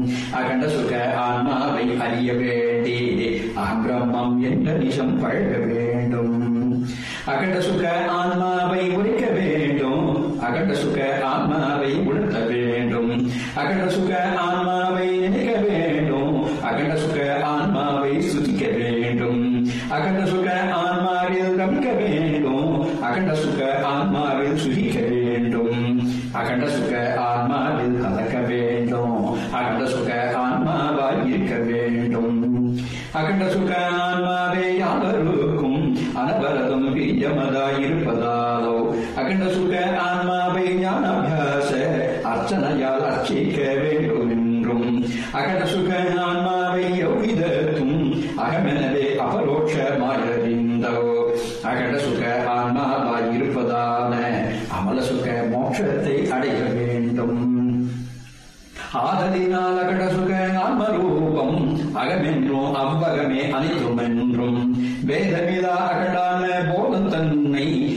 அகண்ட சுக ஆன்மாவை அறிய வேண்டி அகம்பிரம்மம் என்ற நிஜம் பழக வேண்டும் அகண்ட சுக ஆன்மாவை உரைக்க வேண்டும் அகண்ட சுக ஆன்மாவை உணர்த்த வேண்டும் அகண்ட சுக ஆன்மாவை நினைக்க வேண்டும் அகண்ட சுக ஆன்மாவை சுதிக்க வேண்டும் அகண்ட சுக ஆன்மாவில் ரமிக்க வேண்டும் அகண்ட சுக ஆன்மாவில் சுகிக்க வேண்டும் அகண்ட சுக ஆன்மாவில் கலக்க வேண்டும் அகண்ட சுக ஆன்மாவாய் இருக்க வேண்டும் அகண்ட சுக ஆன்மாவே யாவருக்கும் அனவரதம் பிரியமதாய் இருப்பதாலோ அகண்ட சுக ஆன்மாவை ஞானாபியாச அர்ச்சனையால் அர்ச்சிக்க வேண்டும் என்றும் அகண்ட சுக ஆன்மாவை எவ்விதத்தும் அகமெனவே அபரோட்சமாயறிந்தோ அகண்ட சுக ஆன்மாவாய் இருப்பதான அமல சுக மோட்சத்தை அடைய வேண்டும் ஆதலினால் அகட சுக ஆத்மரூபம் அகமென்றும் அவ்வகமே அனைத்தும் என்றும் வேதமிலா அகடான போதம் தன்னை